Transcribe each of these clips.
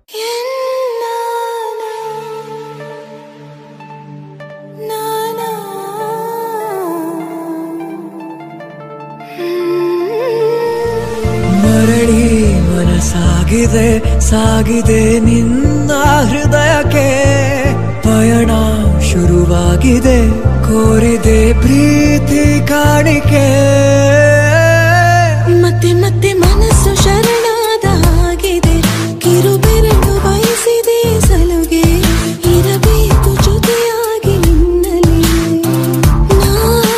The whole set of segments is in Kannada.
ಮರಳಿ ಮನಸಾಗಿದೆ ಸಾಗಿದೆ ನಿನ್ನ ಹೃದಯಕ್ಕೆ ಪಯಣ ಶುರುವಾಗಿದೆ ಕೋರಿದೆ ಪ್ರೀತಿ ಕಾಣಿಕೆ ಮತ್ತೆ ಮತ್ತೆ ಮನಸ್ಸು ಶರಣಾದ ಹಾಗಿದೆ ಕಿರುಬೆರಳು ಬಯಸಿದೆ ಸಲುಗೆ ಇರಬೇಕು ಜೊತೆಯಾಗಿ ನಿನ್ನಲ್ಲಿ ನಾ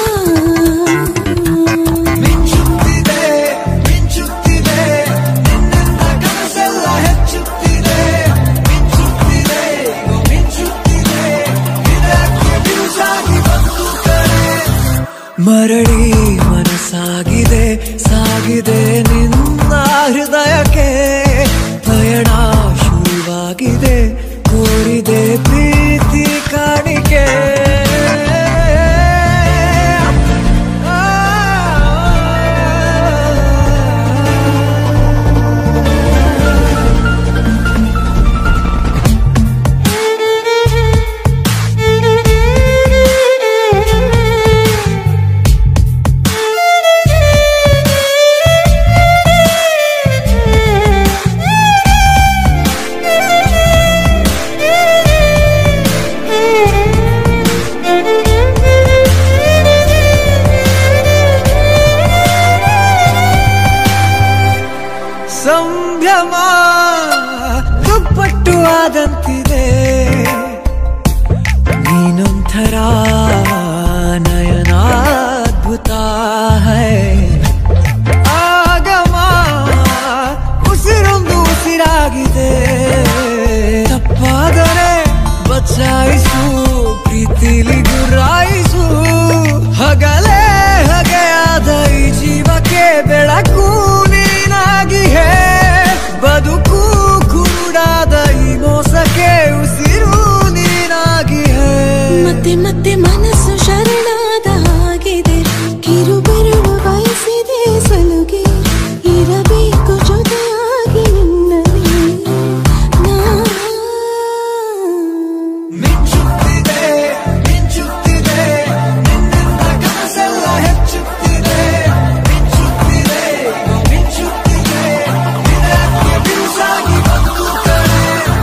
ಮಿಂಚುತ್ತಿದೆ ಮಿಂಚುತ್ತಿದೆ ನಿನ್ನಿಂದ ಕನಸೆಲ್ಲ ಹೆಚ್ಚುತ್ತಿದೆ ಮಿಂಚುತ್ತಿದೆ ಈಗ ಮಿಂಚುತ್ತಿದೆ ಇದಕ್ಕೆ ಬಿರುಸಾಗಿ ಬಂತು ಕರೆ ಮರಳಿ ಮನಸ್ಸಾಗಿದೆ ಸಾಗಿದೆ ನಿನ್ನ ಹೃದಯಕ್ಕೆ ಪಯಣ ಶುರುವಾಗಿದೆ ಕೋರಿದೆ ಪ್ರೀತಿ ಕಾಣಿಕೆ ಸಂಭ್ರಮ ದುಪ್ಪಟ್ಟು ಆದಂತಿದೆ ನೀನೊಂಥರ ನಯನಾದ್ಭುತ ಹೈ ಆಗಮ ಉಸಿರೊಂದು ಉಸಿರಾಗಿದೆ ತಪ್ಪಾದರೆ ಬಚಾಯಿಸು ಪ್ರೀತಿಲಿ ಗುರಾಯಿಸು ಹಗಲೇ ಹಗೆಯಾದ ಈ ಜೀವಕ್ಕೆ ಬೆಳಕು ನೀನಾಗಿ ಹೇ ಬದುಕು ಕುರುಡಾದ ಈ ಮೋಸಕ್ಕೆ ಉಸಿರು ನೀನಾಗಿ ಹೇ ಮತ್ತೆ ಮತ್ತೆ ಮನಸ್ಸು ಶರಣಾದ ಹಾಗಿದೆ ಕಿರುಬೆರಳು ಬಯಸಿದೆ ಸಲುಗೆ ಇರಬೇಕು ಜೊತೆಯಾಗಿ ನಿನ್ನಲ್ಲಿ ನಾ ಮಿಂಚುತ್ತಿದೆ ಮಿಂಚುತ್ತಿದೆ ನಿನ್ನಿಂದ ಕನಸೆಲ್ಲ ಹೆಚ್ಚುತ್ತಿದೆ ಮಿಂಚುತ್ತಿದೆ ಮಿಂಚುತ್ತಿದೆ ಇದಕ್ಕೆ ಬಿರುಸಾಗಿ ಬಂತು ಕರೆ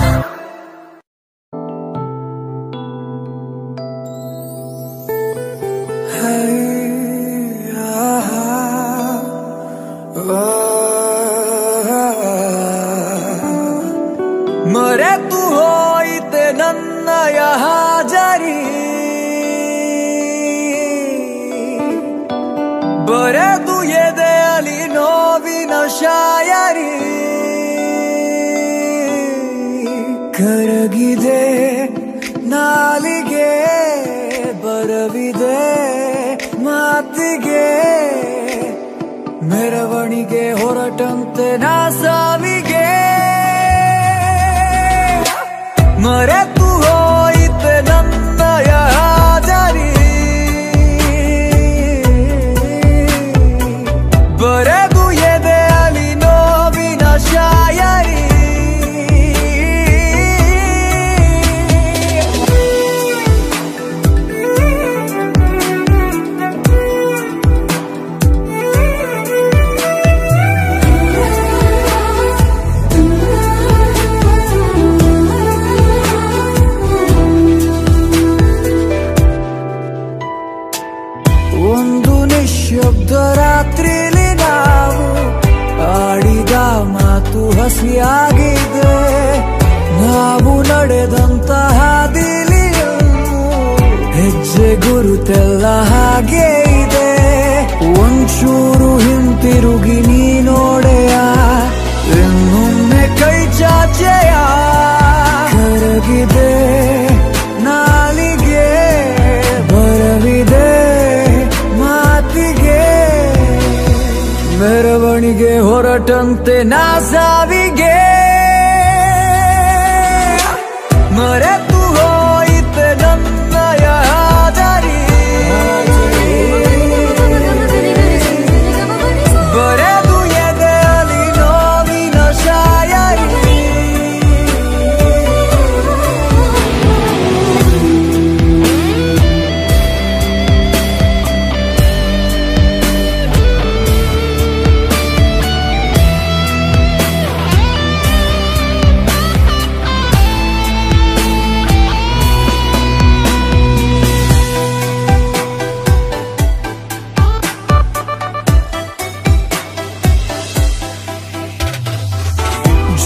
ಮರೆತು ಹೋಯಿತೆ ನನ್ನಯ ಹಾಜರಿ ಬರೆದು ಎದೆಯಲಿ ನೋವಿನ ಶಾಯರಿ ಕರಗಿದೆ ನಾಲಿಗೆ ಬರವಿದೆ ಮಾತಿಗೆ ಮೆರವಣಿಗೆ ಹೊರಟಂತೆ ನಾ ಸಾವಿಗೆ ಮರೆತು ಹೋಯಿತೆ ನನ್ನಯ ಹಾಜರಿ ಬರೆದು ಎದೆಯಲಿ ನೋವಿನ ಶಾಯರಿ ಒಂದು ನಿಶ್ಶಬ್ದ ರಾತ್ರಿಲಿ ನಾವು ಆಡಿದ ಮಾತು ಹಸಿಯಾಗಿದೆ ನಾವು ನಡೆದಂತ ಹಾದಿಲಿ ಹೆಜ್ಜೆ ಗುರುತೆಲ್ಲ ಹಾಗೆ ಇದೆ ಒಂಚೂರು ಹಿಂತಿರುಗಿ ನೀ ನೋಡೆಯ ಇನ್ನೊಮ್ಮೆ ಕೈ ಚಾಚೆಯ ಕರಗಿದೆ ನಾಲಿಗೆ ಬರವಿದೆ ಮಾತಿಗೆ ಮೆರವಣಿಗೆ ಹೊರಟಂತೆ ನಾ ಸಾವಿಗೆ ಮರೆತು ಹೋಯಿತೆ ನನ್ನಯ ಹಾಜರಿ ಬರೆದು ಎದೆಯಲಿ ನೋವಿನ ಶಾಯರಿ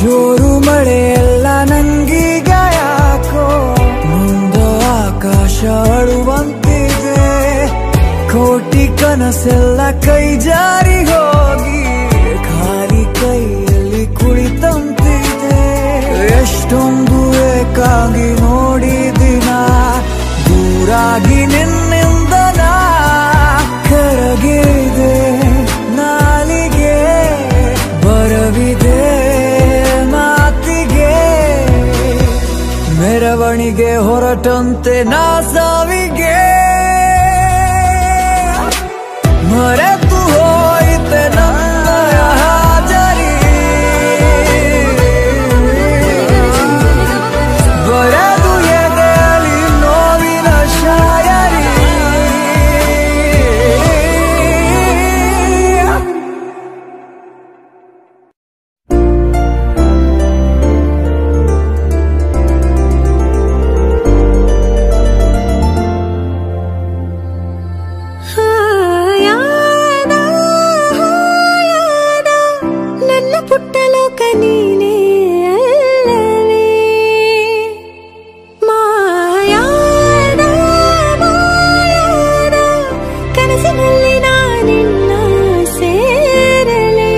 ಜೋರು ಮಳೆ ಎಲ್ಲ ನಂಗೀಗ ಯಾಕೋ ಮುಂದ ಆಕಾಶ ಅಳುವಂತಿದೆ ಕೋಟಿ ಕನಸೆಲ್ಲ ಕೈ ಜಾರಿ ಹೋಗಿ ಖಾಲಿ ಕೈಯಲ್ಲಿ ಕುಳಿತಂತಿದೆ ಎಷ್ಟೊಂದು ಏಕಾಗಿ ನೋಡಿದಿನ ದೂರಾಗಿ ನಿನ್ನಿಂದ ನಾ ಕರಗಿದೆ ನಾಲಿಗೆ ಬರವಿದೆ ಮಾತಿಗೆ ಮೆರವಣಿಗೆ ಹೊರಟಂತೆ ನಾ ಸಾವಿಗೆ ಮರೆತು ಹೋಯಿತೆ ನನ್ನ ಹಾಜರಿ ಬರೆದು ಎದೆಯಲ್ಲಿ ನೋವಿನ ಶಾಯರಿ ಹಾಯಾದ ಹಾಯಾದ ನನ್ನ ಪುಟ್ಟ ಲೋಕ ನೀನೇ ಅಲ್ಲವೇ ಮಾಯಾದ ಮಾಯಾದ ಕನಸಿನಲ್ಲಿ ನಾನಿನ್ನ ಸೇರಲೇ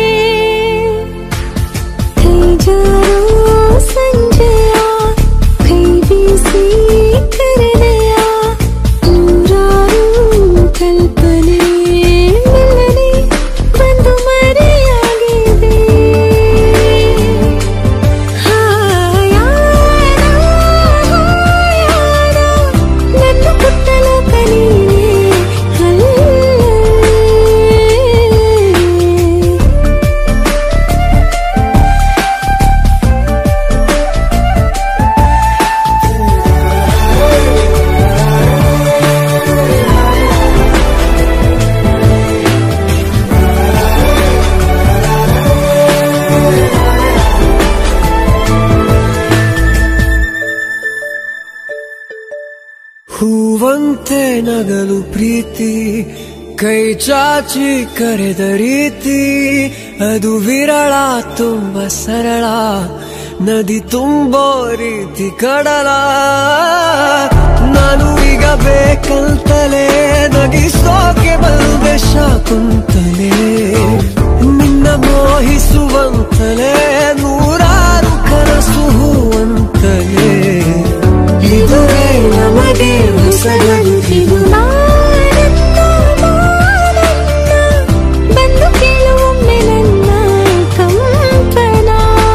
ಕೈ ಜಾರೋ ಸಂಜೆಯ ಕೈ ಬೀಸಿ ಕರೆದೆಯ ನೂರಾರು ಕಲ್ಪನೆ ಮೆಲ್ಲನೆ ಬಂದು ಮರೆಯಾಗಿದೆ ಹಾಯಾದ ಹಾಯಾದ ನನ್ನ ಪುಟ್ಟ ಲೋಕ ನೀನೇ ಅಲ್ಲವೇ ಹೂವಂತೆ ನಗಲು ಪ್ರೀತಿ ಕೈ ಚಾಚಿ ಕರೆದ ರೀತಿ ಅದು ವಿರಳ ತುಂಬ ಸರಳ ನದಿ ತುಂಬೋ ರೀತಿ ಕಡಲ ನಾನು ಈಗ ಬೇಕಂತಲೇ ನಗಿಸೋಕೆ ಬಂದೆ ಶಾಕುಂತಲೇ ನಿನ್ನ ಮೋಹಿಸುವಂತಲೇ ನೂರಾರು ಕನಸು ಹೂವಂತಲೇ ಇದುವೇ ನಮಗೆ ಹೊಸಗದು ಇದು ಮಾನನ್ನ ಮಾನನ್ನ ಬಂದು ಕೇಳುವೊಮ್ಮೆ ನನ್ನ ಕಂಪನ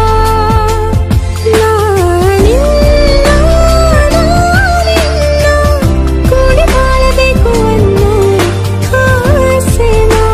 ನಾನಿನ್ನ ನಾನಿನ್ನ ಕೂಡಿ ಬಾಳಬೇಕು ಅನ್ನೋ ಆಸೆನಾ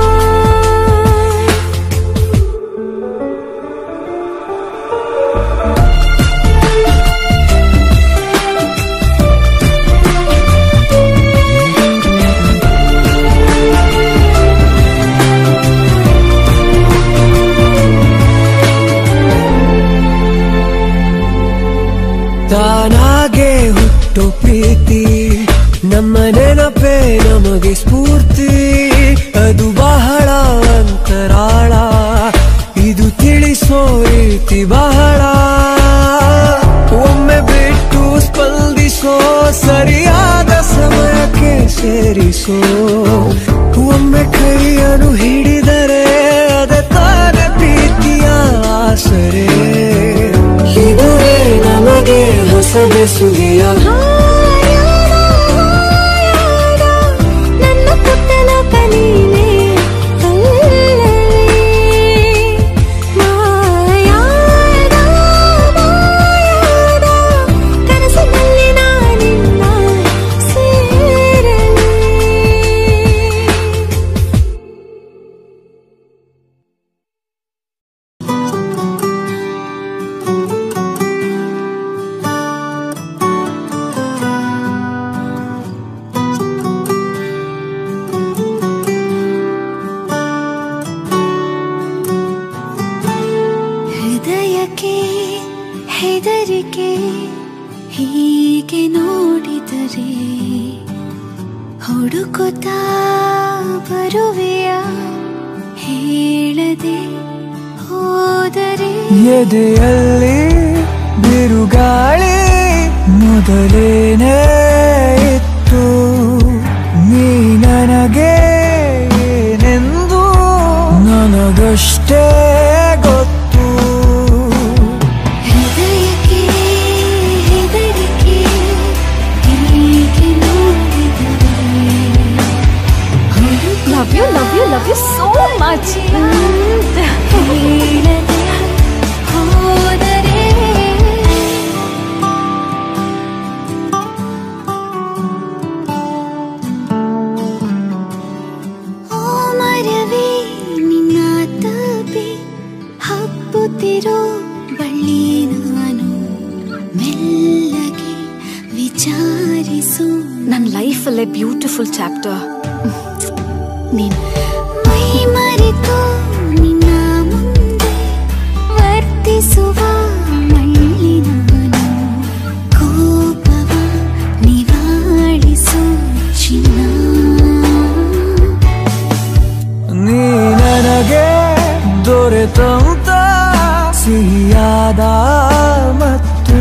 ತಾನಾಗೆ ಹುಟ್ಟು ಪ್ರೀತಿ ನಮ್ಮ ನೆನಪೇ ನಮಗೆ ಸ್ಫೂರ್ತಿ ಅದು ಬಹಳ ಅಂತರಾಳ ಇದು ತಿಳಿಸೋ ರೀತಿ ಬಹಳ ಒಮ್ಮೆ ಬಿಟ್ಟು ಸ್ಪಂದಿಸೋ ಸರಿಯಾದ ಸಮಯಕ್ಕೆ ಸೇರಿಸೋ ಒಮ್ಮೆ ಕೈಯನ್ನು ಹಿಡಿದರೆ ಅದ ತಾನೆ ಪ್ರೀತಿಯ ಆಸರೆ ಇದುವೇ ನಮಗೆ ಹೊಸ ಬೆಸುಗೆಯ ಹಾಯಾದ ಹಾಯಾದ ನನ್ನ ಪುಟ್ಟ ಲೋಕ ನೀನೇ ಅಲ್ಲವೇ ಮಾಯಾದ ಮಾಯಾದ ಕನಸಿನಲ್ಲಿ ನಾನಿನ್ನ ಸೇರಲೇ ಎದೆಯಲ್ಲಿ ಬಿರುಗಾಳಿ ಮೊದಲೇನೇ ಇತ್ತು ನೀ ನನಗೆ ಏನೆಂದು ನನಗಷ್ಟೇ ಗೊತ್ತು ಹೃದಯಕ್ಕೆ ಹೆದರಿಕೆ ಹೀಗೆ ನೋಡಿದರೆ love you love you love you so much ಹೇಳದೆ ಹೋದರೆ ಓ ಮರವೇ ನಿನ್ನ ತಪಿ ಹಬ್ಬುತ್ತಿರೋ ಬಳ್ಳಿ ನಾನು ಮೆಲ್ಲಗೆ ವಿಚಾರಿಸು ನನ್ನ ಲೈಫಲ್ಲೇ ಬ್ಯೂಟಿಫುಲ್ ಚಾಪ್ಟರ್ ನೀನು ಮೈ ಮರೆತು ನಿನ್ನ ಮುಂದೆ ವರ್ತಿಸುವ ಮಳ್ಳಿ ನಾನು ಕೋಪವ ನಿವಾಳಿಸು ಚಿನ್ನ ನೀ ನನಗೆ ದೊರೆತಂತ ಸಿಹಿಯಾದ ಮತ್ತು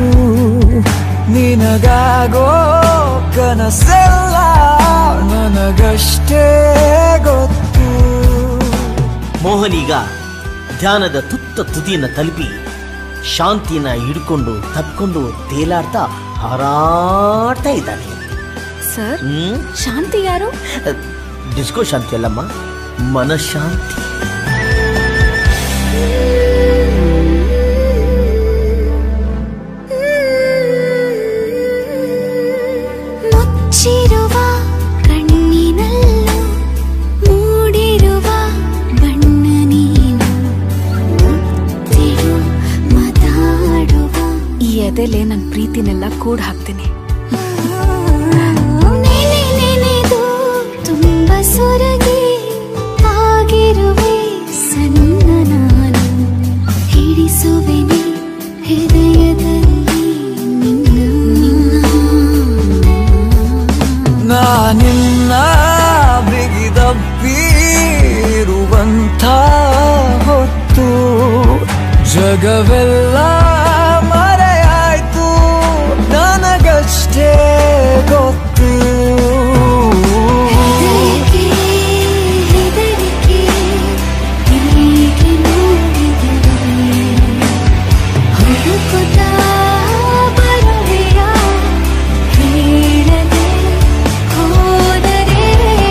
ನಿನಗಾಗೋ ಕನಸೆಲ್ಲ ನನಗಷ್ಟೇ ಗೊತ್ತು ಮೋಹನ್ ಈಗ ಧ್ಯಾನದ ತುತ್ತ ತುದಿಯನ್ನು ತಲುಪಿ ಶಾಂತಿನ ಹಿಡ್ಕೊಂಡು ತಪ್ಕೊಂಡು ತೇಲಾಡ್ತಾ ಹಾರಾಡ್ತಾ ಇದ್ದಾನೆ ಸರ್ ಹ್ಮ್ ಶಾಂತಿ ಯಾರು ಡಿಸ್ಕೋ ಶಾಂತಿ ಅಲ್ಲಮ್ಮ ಮನಃಶಾಂತಿ ಮುಚ್ಚಿರುವ ಕಣ್ಣಿನಲ್ಲೂ ಮೂಡಿರುವ ಬಣ್ಣ ನೀನು ಮುತ್ತಿಡು ಮಾತಾಡುವ ಈ ಎದೆಲೆ ನನ್ನ ಪ್ರೀತಿನೆಲ್ಲ ಕೂಡ್ ಹಾಕ್ತೀನಿ ನೆನೆ ನೆನೆದು ತುಂಬ ಸೊರಗಿ ಆಗಿರುವೆ ಸಣ್ಣ ನಾನು ಹಿಡಿಸುವೆನೆ ಹೃದಯದಲ್ಲಿ ನಿನ್ನ ನಾನಿನ್ನ ಬಿಗಿದಪ್ಪಿರುವಂಥ ಹೊತ್ತು ಜಗವೆಲ್ಲ ಮರೆಯಾಯ್ತು ನನಗಷ್ಟೇ ಗೊತ್ತು ಹೃದಯಕ್ಕೆ ಹೆದರಿಕೆ ಹೀಗೆ ನೋಡಿದರೆ ಹುಡುಕುತ್ತಾ ಬರುವೆಯ ಹೇಳದೆ ಹೋದರೆ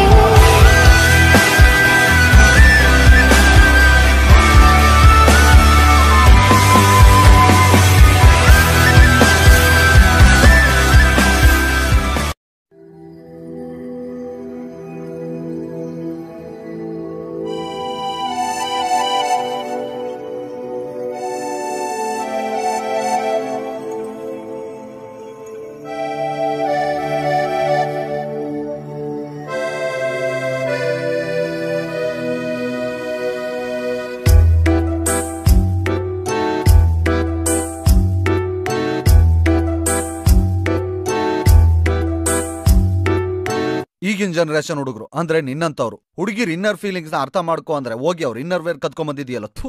ಈಗಿನ ಜನರೇಷನ್ ಹುಡುಗರು ಅಂದ್ರೆ ನಿನ್ನಂತವ್ರು ಹುಡುಗಿರ್ ಇನ್ನರ್ ಫೀಲಿಂಗ್ಸ್ ನ ಅರ್ಥ ಮಾಡ್ಕೊ ಅಂದ್ರೆ ಹೋಗಿ ಅವ್ರು ಇನ್ನರ್ ವೇರ್ ಕತ್ಕೊಂಡ್ ಬಂದಿದ್ಯಲ್ಲ ಥೂ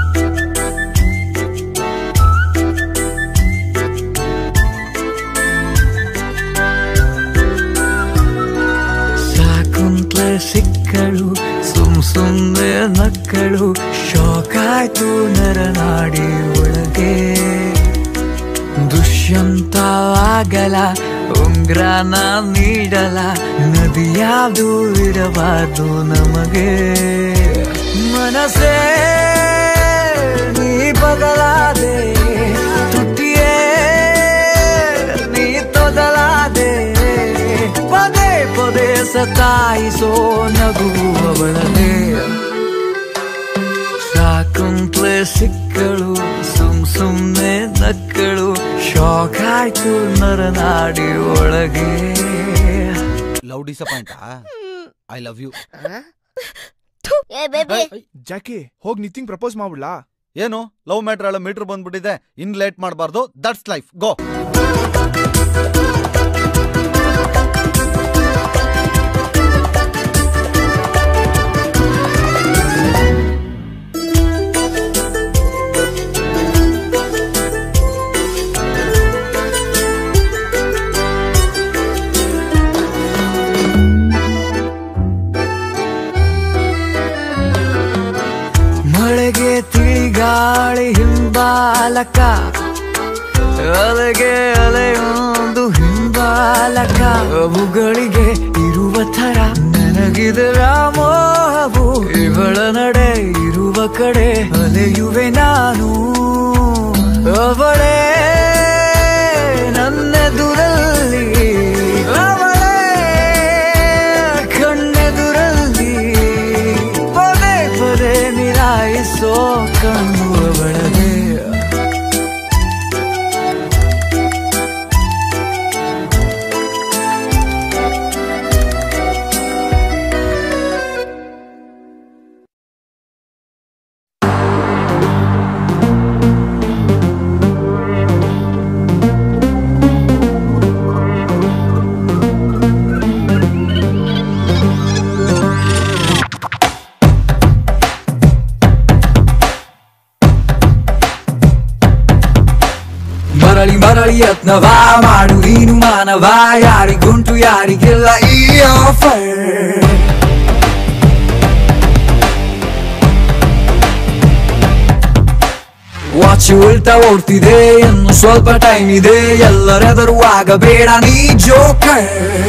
ಸಾಕುಂತ್ಲೆ ಸಿಕ್ಕಳು ಸುಮ್ ಸುಮ್ನೆ ನಕ್ಕಳು ಶೋಕಾಯ್ತು ನರನಾಡಿ ಒಳಗೆ ದುಷ್ಯಂತವಾಗಲ ಉಂಗ್ರನ ನೀಡಲ ನದಿಯಾದು ಇರಬಾರ್ದು ನಮಗೆ ಮನಸೇ ನೀ ಬದಲಾದೆ ತುಟಿಯೇ ನೀ ತೊದಲಾದೆ ಪದೇ ಪದೇ ಸತಾಯಿಸೋ ನಗುವವಳನೆ ಸಾಕುಂತ್ಲೆ ಸಿಕ್ಕಳು ಸುಮ್ ಸುಮ್ನೆ ನಕ್ಕಳು ಶಾಕ್ ಆಯ್ತು ನರನಾಡಿ ಒಳಗೆ love disappoint I love you ಜಾಕಿ ಹೋಗ್ ನಿತಿಂಗ್ ಪ್ರಪೋಸ್ ಮಾಡ್ಬಿಡ್ಲಾ ಏನು ಲವ್ ಮ್ಯಾಟ್ರ್ ಎಲ್ಲ ಮೀಟರ್ ಬಂದ್ಬಿಟ್ಟಿದೆ ಇನ್ ಲೇಟ್ ಮಾಡಬಾರ್ದು ದಟ್ಸ್ ಲೈಫ್ ಗೋ ಚಾಲಕ ಅಲೆಗೆ ಅಲೆಯೊಂದು ಹಿಂಬಾಲಕ ಅವುಗಳಿಗೆ ಇರುವ ಥರ ನನಗಿದೆ ರಾಮೋಹವು ಇವಳ ನಡೆ ಇರುವ ಕಡೆ ಅಲೆಯುವೆ ನಾನು ಅವಳೇ ನನ್ನೆದುರಲ್ಲಿ ಅವಳೇ ಕಣ್ಣೆದುರಲ್ಲಿ ಪದೇ ಪದೇ ನಿರಾಯಿಸೋ ಕಣ್ಣು ಅವಳದೇ ಮರಳಿ ಮರಳಿ ಯತ್ನವ ಮಾಡು ನೀನು ಮಾನವ ಯಾರಿಗುಂಟು ಯಾರಿಗಿಲ್ಲ ಈ ಆಫರ್ ವಾಚ್ ಉಲ್ಟಾ ಓಡ್ತಿದೆ ಇನ್ನು ಸ್ವಲ್ಪ ಟೈಮ್ ಇದೆ ಎಲ್ಲರೆದರು ಆಗಬೇಡ ನೀ ಜೋಕರ್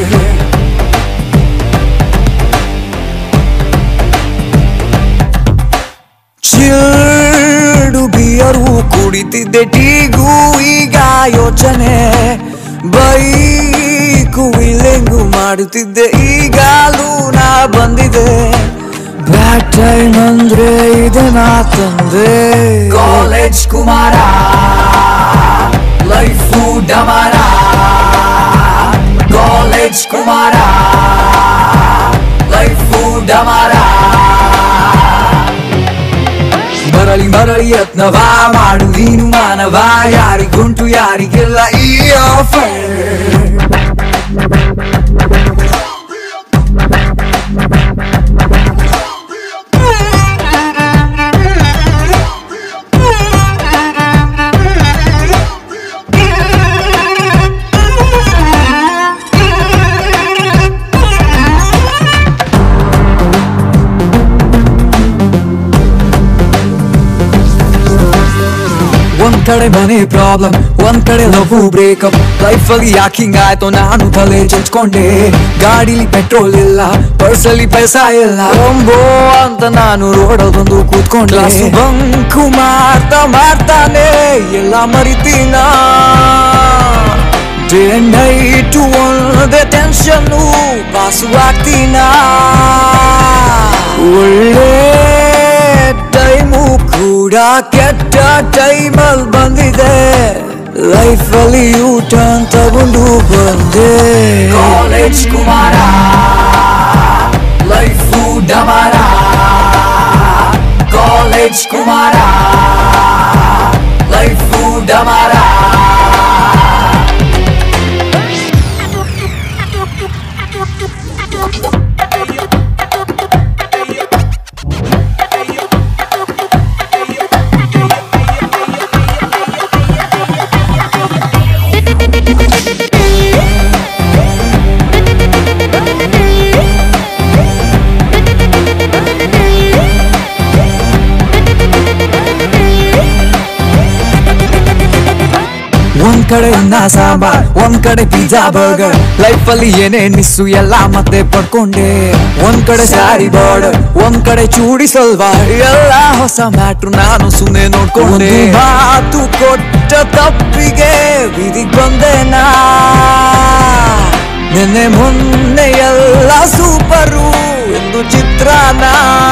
ಚಿಲ್ಡು ಬಿಯರು ಕುಡಿತಿದ್ದೆ ಟೀಗೂ ಈಗ ಯೋಚನೆ ಬೈಕು ವಿಲೆಂಗು ಮಾಡುತ್ತಿದ್ದೆ ಈಗಾಲೂ ನಾ ಬಂದಿದೆ ಬ್ಯಾಡ್ ಟೈಮ್ ಅಂದ್ರೆ ಇದೆ ನಾ ತಂದೆ ಕಾಲೇಜ್ ಕುಮಾರ ಲೈಫು ಡಮಾರ ಕಾಲೇಜ್ ಕುಮಾರ ಲೈಫು ಡಮಾರ ಮರಳಿ ಮರಳಿ ಯತ್ನವ ಮಾಡು ನೀನು ಮಾನವ ಯಾರಿಗುಂಟು ಯಾರಿಗಿಲ್ಲ ಈ ಆಫರ್ ಒಂದ್ ಕಡೆ ಮನೆ ಪ್ರಾಬ್ಲಮ್ ಒಂದ್ ಕಡೆ ಲವ್ ಬ್ರೇಕಪ್ ಲೈಫ್ ಅಲ್ಲಿ ಯಾಕೆ ಹಿಂಗಾಯ್ತು ನಾನು ತಲೆ ಚಚ್ಕೊಂಡೆ ಗಾಡಿಲಿ ಪೆಟ್ರೋಲ್ ಇಲ್ಲ ಪರ್ಸಲ್ಲಿ ಪೈಸಾ ಇಲ್ಲ ಒಂಬೋ ಅಂತ ನಾನು ರೋಡ್ ಬಂದು ಕೂತ್ಕೊಂಡೆ ಬಂಕು ಮಾಡ್ತಾ ಮಾಡ್ತಾನೆ ಎಲ್ಲ ಮರಿತೀನ ಡೇ ನೈಟ್ ಒಂದೇ ಟೆನ್ಷನ್ನು ಪಾಸು ಆಗ್ತೀನ ಒಳ್ಳೆ ಟೈಮು ಕೂಡ ಕೆಟ್ಟ ಟೈಮಲ್ಲಿ ಬಂದಿದೆ ಲೈಫಲ್ಲಿ ಯೂ ಟರ್ನ್ ತಗೊಂಡು ಬಂದೆ ಕಾಲೇಜ್ ಕುಮಾರ ಲೈಫು ಡಮಾರ ಕಾಲೇಜ್ ಕುಮಾರ ಲೈಫು ಡಮಾರ ಒಂದ್ ಕಡೆ ಅನ್ನ ಸಾಂಬಾರ್ ಒಂದ್ ಕಡೆ ಪಿಜ್ಜಾ ಬರ್ಗರ್ ಲೈಫ್ ಅಲ್ಲಿ ಏನೇ ಮಿಸ್ಸು ಎಲ್ಲ ಮತ್ತೆ ಪಡ್ಕೊಂಡೆ ಒಂದ್ ಕಡೆ ಸ್ಯಾರಿ ಬಾರ್ಡರ್ ಒಂದ್ ಕಡೆ ಚೂಡಿ ಸಲ್ವಾರ್ ಎಲ್ಲ ಹೊಸ ಮ್ಯಾಟ್ರು ನಾನು ಸುಮ್ಮನೆ ನೋಡ್ಕೊಂಡೆ ಮಾತು ಕೊಟ್ಟ ತಪ್ಪಿಗೆ ವಿಧಿಗ್ ಬಂದೆ ನಾ ನಿನ್ನೆ ಮೊನ್ನೆ ಎಲ್ಲ ಸೂಪರು ಎಂದು ಚಿತ್ರಾನ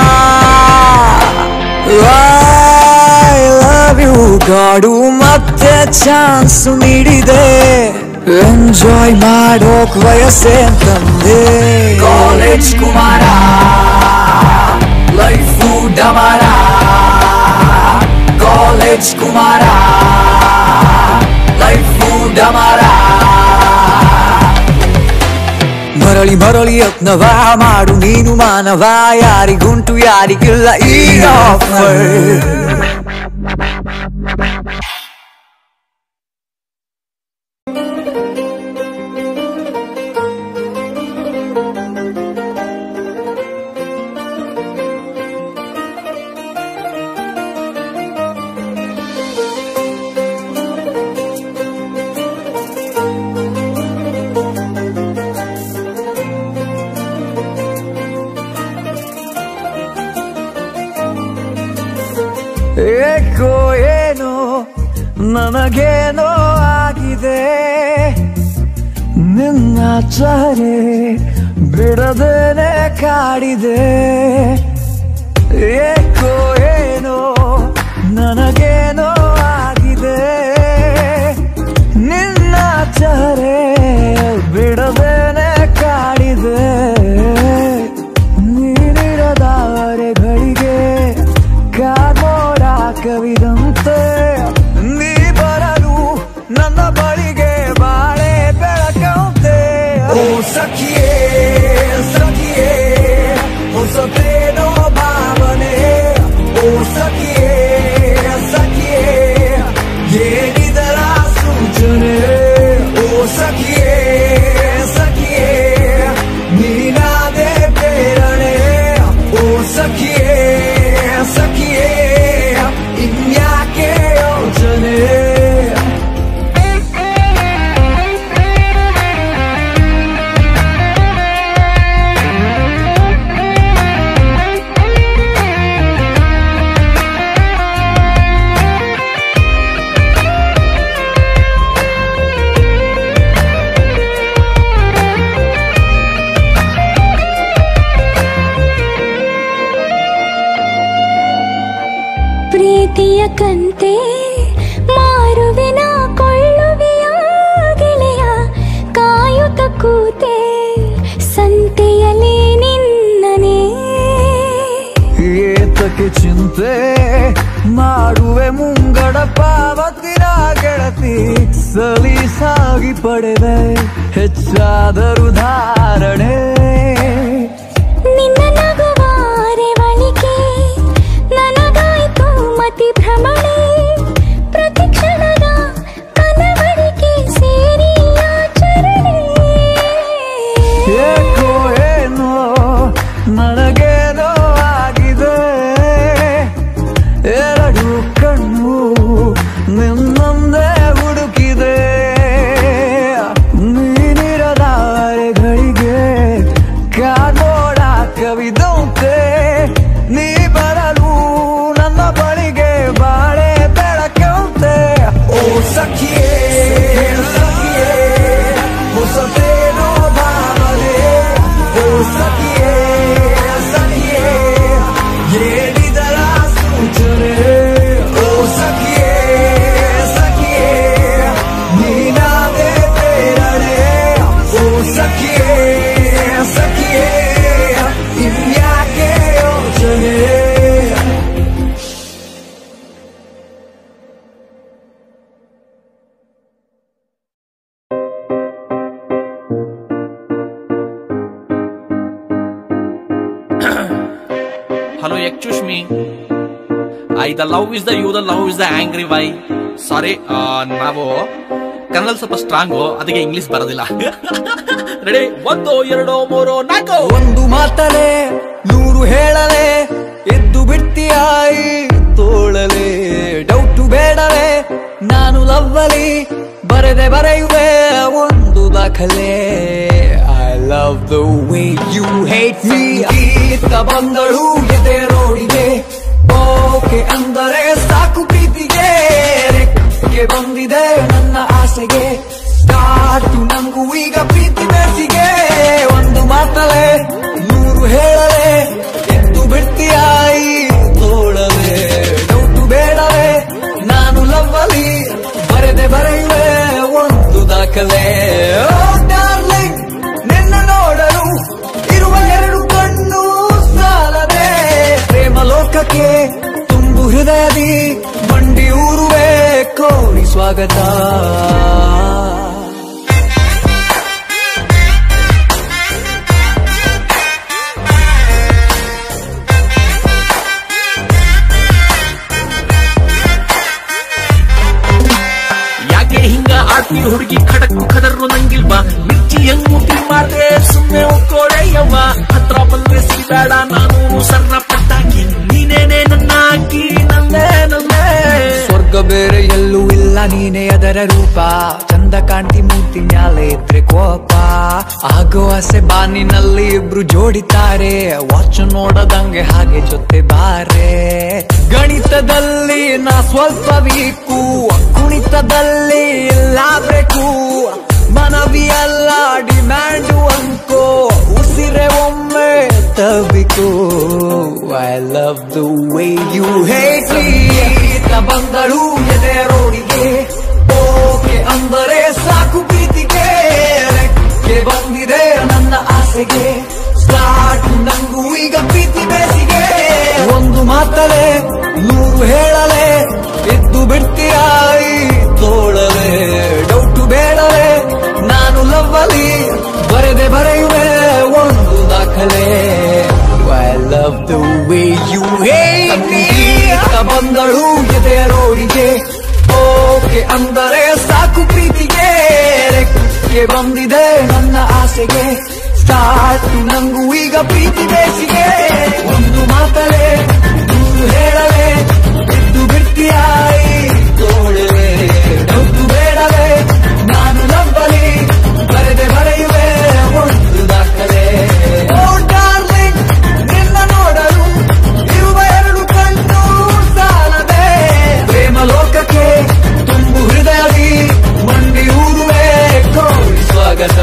ಐ ಲವ್ ಯು ಗಾಡು ಮತ್ತೆ ಚಾನ್ಸ್ ನೀಡಿದೆ ಎಂಜಾಯ್ ಮಾಡೋಕ್ ವಯಸ್ಸೇ ತಂದೆ ಕಾಲೇಜ್ ಕುಮಾರ ಲೈಫು ಡಮಾರ ಕಾಲೇಜ್ ಕುಮಾರ ಲೈಫು ಡಮಾರ ಮರಳಿ ಮರಳಿ ಯತ್ನವ ಮಾಡು ನೀನು ಮಾನವ ಯಾರಿಗುಂಟು ಯಾರಿಗಿಲ್ಲ ಈ ಆಫರ್ ಏಕೋ ಏನೋ ನನಗೇನೋ ಆಗಿದೆ ನಿನ್ನ ಚಹರೆ ಬಿಡದೇನೆ ಕಾಡಿದೆ ಏಕೋ ಏನೋ ನನಗೇನೋ ಆಗಿದೆ ನಿನ್ನ ಚಹರೆ ಬಿಡದೇನೆ ಕಾಡಿದೆ ನೀನಿರದವರೆಗಳಿಗೆ ಕಾಗೋಡ ಕವಿದಂತೆ ನೀ ಬರಲು ನನ್ನ ಬಳಿಗೆ ಬಾಳೆ ಬೆಳಕಂತೆ ಓ ಸಖಿಯೇ ಸಖಿಯೇ ಹೊಸತೇನೋ ಭಾವನೆ ಓ ಸಖಿಯೇ ಸಖಿಯೇ ಏನಿದರ ಸೂಚನೆ ಓ ಸಖಿಯೇ ಸಖಿಯೇ ನೀನಾದೆ ಪ್ರೇರಣೆ ಓ ಸಖಿಯೇ ಸಖಿಯೇ ಇನ್ಯಾಕೆ ಯೋಚನೆ ಪ್ರೀತಿಯ ಕಂತೆ ಮಾರುವೆನ ಕೊಳ್ಳುವೆಯ ಗೆಳೆಯ ಕಾಯುತ್ತ ಕೂತೆ ಸಂತೆಯಲ್ಲಿ ನಿನ್ನನೆ ಏತಕ್ಕೆ ಚಿಂತೆ ಮಾಡುವೆ ಮುಂಗಡ ಪಾವತಿನ ಗೆಳತಿ ಸಲೀಸಾಗಿ ಪಡೆದೆ ಹೆಚ್ಚಾದರೂ ಧಾರಣೆ ನಿನ್ನ ನಗುವಾರೆ ಬಳಿಕೆ ನನಗಾಯ್ತು ಮತಿ ಭ್ರಮಣೆ ಪ್ರತಿ ಕ್ಷಣದ ಕನವಳಿಕೆ ಸೇರಿ ಆಚರಣೆ ಏಕೋ ಏನೋ ನನಗೇನೋ ಆಗಿದೆ ಎರಡು ಕಣ್ಣು ನಿನ್ನೊಂದೇ ಹುಡುಕಿದೆ ನೀನಿರದಾರೆಗಳಿಗೆ ಕಾಗೋಡ ಕವಿದಂತೆ ನೀ ಬರಲು ನನ್ನ ಬಳಿಗೆ ಬಾಳೆ ಬೆಳಕಂತೆ ಓ ಸಖಿಯೇ ಸಖಿಯೇ ಹೊಸತೇನೋ ಭಾವನೆ ಓ ಸಖಿಯೇ ಸಖಿಯೇ ಏನಿದರ ಸೂಚನೆ ಓ ಸಖಿಯೇ ಸಖಿಯೇ ನೀನಾದೆ ಪ್ರೇರಣೆ ಓ ಸಖಿಯೇ ಸಖಿಯೇ ಇನ್ಯಾಕೆ ಯೋಚನೆ Hello, excuse me. I the love is the you, the love is the angry why. ಸಾರಿ ನಾವು ಕನ್ನಡ ಸ್ವಲ್ಪ ಸ್ಟ್ರಾಂಗು ಅದಕ್ಕೆ ಇಂಗ್ಲಿಷ್ ಬರೋದಿಲ್ಲ ರೆಡಿ ಒಂದು ಎರಡು ಮೂರು ನಾಲ್ಕು ಒಂದು ಮಾತಲೆ ನೂರು ಹೇಳಲೆ ಎದ್ದು ಬಿಡ್ತೀಯಾಯಿ ತೋಳಲೆ ಡೌಟು ಬೇಡವೇ ನಾನು ಲವ್ವಲಿ ಬರೆದೆ ಬರೆಯುವೆ ಒಂದು ದಾಖಲೆ I love the way you hate me ಇತ್ತ ಬಂದಳು ಎದೆ ರೋಡಿಗೆ ಓಕೆ ಅಂದರೆ ಸಾಕು ಪ್ರೀತಿಗೆ ರೆಕ್ಕೆ ಬಂದಿದೆ ನನ್ನ ಆಸೆಗೆ ಸ್ಟಾರ್ಟು ನಂಗೂ ಈಗ ಪ್ರೀತಿ ಬೇಸಿಗೆ ಒಂದು ಮಾತಲೆ ನೂರು ಹೇಳಲೆ ಎದ್ದು ಬಿಡ್ತೀಯಾಯಿ ತೋಳಲೆ ಡೌಟು ಬೇಡವೇ ನಾನು ಲವ್ವಲಿ ಬರೆದೆ ಬರೆಯುವೆ ಒಂದು ದಾಖಲೆ Oh, darling, ನಿನ್ನ ನೋಡಲು ಇರುವ ಎರಡು ಕಣ್ಣು ಸಾಲದೆ ಪ್ರೇಮ ಲೋಕಕ್ಕೆ ತುಂಬು ಹೃದಯದಿ ಮಂಡಿ ಊರುವೆ ಕೋರಿ ಸ್ವಾಗತ ಯಾಕೆ ಹಿಂಗ ಆಡ್ತಿ ಹುಡುಗಿ ಖಡಕ್ ಖದರು ನಂಗಿಲ್ವಾ ಮಿರ್ಚಿ ಹೆಂಗ್ ಮಾಡ್ದೆ ಸುಮ್ಮನೆ ಒಕ್ಕೋಳೆ ಯವ್ವ ಹತ್ರ ಬಂದ್ರೆ ಸಿಗಬೇಡ ನಾನು ಸರ್ರ ಪಟ್ಟಾಕಿ ನೀನೇನೆ ನನ್ನ ಅಕ್ಕಿ ನನ್ನೇ ನನ್ನೇ ಸ್ವರ್ಗ ಬೇರೆ ಎಲ್ಲೂ ಇಲ್ಲ ನೀನೇ ಅದರ ರೂಪ ಚಂದ ಕಾಂತಿ ಮೂರ್ತಿ ಮ್ಯಾಲೆ ಇದ್ರೆ ಕೋಪ ಆಗೋ ಆಸೆ ಬಾನಿನಲ್ಲಿ ಇಬ್ರು ಜೋಡಿತಾರೆ ವಾಚ್ ನೋಡದಂಗೆ ಹಾಗೆ ಜೊತೆ ಬಾರೆ ಗಣಿ ಗಣಿತದಲ್ಲಿ ನಾ ಸ್ವಲ್ಪ ವೀಕು ಕುಣಿತದಲ್ಲಿ ಇಲ್ಲ ಬೇಕು ಮನವಿ ಅಲ್ಲ ಡಿಮ್ಯಾಂಡು ಅನ್ಕೋ ಉಸಿರೆ ಒಮ್ಮೆ ತಬಿಕೋ I love the way you hate ಬಂದಳು ಎದೆ ರೋಡಿಗೆ ಓಕೆ ಅಂದರೆ ಸಾಕು ಪ್ರೀತಿಗೆ ರೆಕ್ಕೆ ಬಂದಿದೆ ನನ್ನ ಆಸೆಗೆ ಸ್ಟಾರ್ಟ್ ನಂಗೂ ಈಗ ಪ್ರೀತಿ ಬೇಸಿಗೆ ಒಂದು ಮಾತಲೆ ನೂರು ಹೇಳಲೆ ಎದ್ದು ಬಿಡ್ತೀಯಾಯಿ ತೋಳಲೆ ಡೌಟು ಬೇಡಲೆ ನಾನು ಲವ್ವಲಿ ಬರೆದೆ ಬರೆಯುವೆ ಒಂದು ದಾಖಲೆ I love the way you ಬಂದಳು ಎದೆ ರೋಡಿಗೆ ಓಕೆ ಅಂದರೆ ಸಾಕು ಪ್ರೀತಿಗೆ ರೆಕ್ಕೆ ಬಂದಿದೆ ನನ್ನ ಆಸೆಗೆ ಸ್ಟಾರ್ಟ್ ನಂಗೂ ಈಗ ಪ್ರೀತಿ ಬೇಸಿಗೆ ಒಂದು ಮಾತಲೆ ನೂರು ಹೇಳಲೆ ಬಿದ್ದು ಬಿಡ್ತೀಯಾಯಿ ತೋಳಲೆ ಡೌಟು ಬೇಡಲೆ ನಾನು ನಂಬಲಿ ಬರೆದೆ ಬರೆಯುವೆ ಒಂದು ದಾಖಲೆ ಓ ಡಾರ್ಲಿಂಗ್ ನಿನ್ನ ನೋಡಲು ಇರುವ ಎರಡು ಕಣ್ಣು ಸಾಲದೆ ಪ್ರೇಮ ಲೋಕಕ್ಕೆ ತುಂಬು ಹೃದಯದಿ ಮಂಡಿ ಊರುವೆ ಕೋರಿ ಸ್ವಾಗತ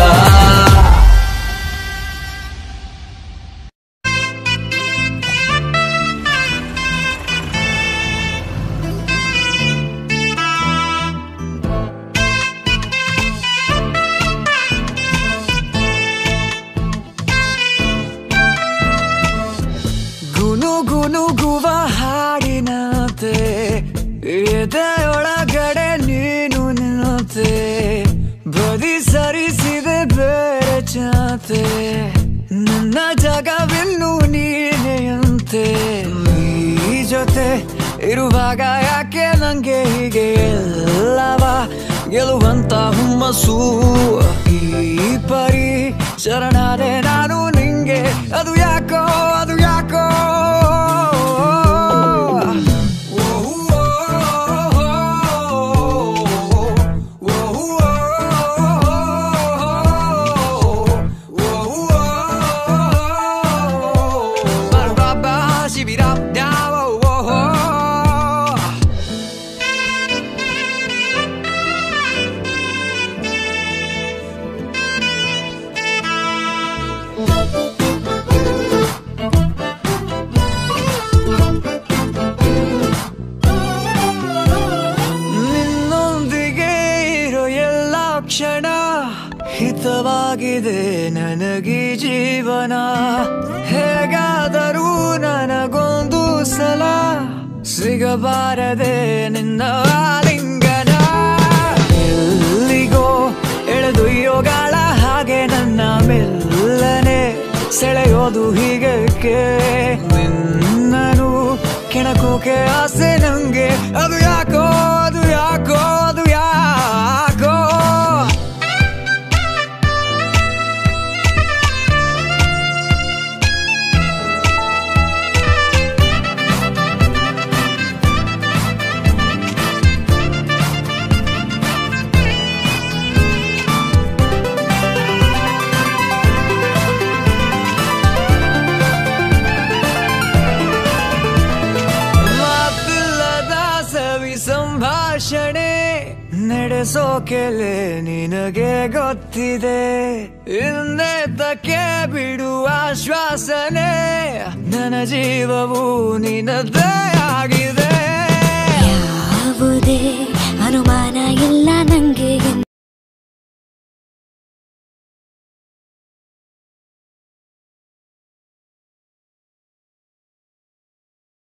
ಗುನು ಗುನುಗುವ ಹಾಡಿನಂತೆ ಎದೆಯೊಳಗಡೆ ನೀನು ನಿಲ್ಲತೆ ಬದಿ ಸರಿಸಿದೆ ಬೇರೆ ಚಾತೆ ನನ್ನ ಜಗವಿನ್ನು ನೀನೆಯಂತೆ ಈ ಜೊತೆ ಇರುವಾಗ ಯಾಕೆ ನಂಗೆ ಹೀಗೆ ಎಲ್ಲವ ಗೆಲುವಂತ ಹುಮ್ಮಸ್ಸು ಈ ಪರಿ ಶರಣಾದೆ ನಾನು ನಿಂಗೆ ಅದು ಯಾಕೋ ಅದು ಯಾಕೋ ನಿನ್ನೊಂದಿಗೆ ಇರೋ ಎಲ್ಲ ಕ್ಷಣ ಹಿತವಾಗಿದೆ ನನಗೆ ಜೀವನ ಹೇಗಾದರೂ ನನಗೊಂದು ಸಲ ಸಿಗಬಾರದೆ ನಿನ್ನ ಆಲಿಂಗನ ಎಲ್ಲಿಗೋ ಎಳೆದೊಯ್ಯೋಗಾಳ ಹಾಗೆ ನನ್ನ ಮೆಲ್ಲನೆ ಸೆಳೆಯೋದು ಹೀಗಕ್ಕೆ ನಿನ್ನನು ಕೆಣಕೋಕೆ ಆಸೆ ನಂಗೆ ಅದು ಯಾಕೋ ಅದು ಯಾಕೋ ಅದು ಯಾಕೋ ಮಾತಿಲ್ಲದ ಸವಿ ಸಂಭಾಷಣೆ ನಡೆಸೋಕೆಲೆ ನಿನಗೆ ಗೊತ್ತಿದೆ ಇನ್ನೇತಕ್ಕೆ ಬಿಡುವ ಶ್ವಾಸನೆ ನನ್ನ ಜೀವವು ನಿನ್ನದೇ ಆಗಿದೆ ಯಾವುದೇ ಅನುಮಾನ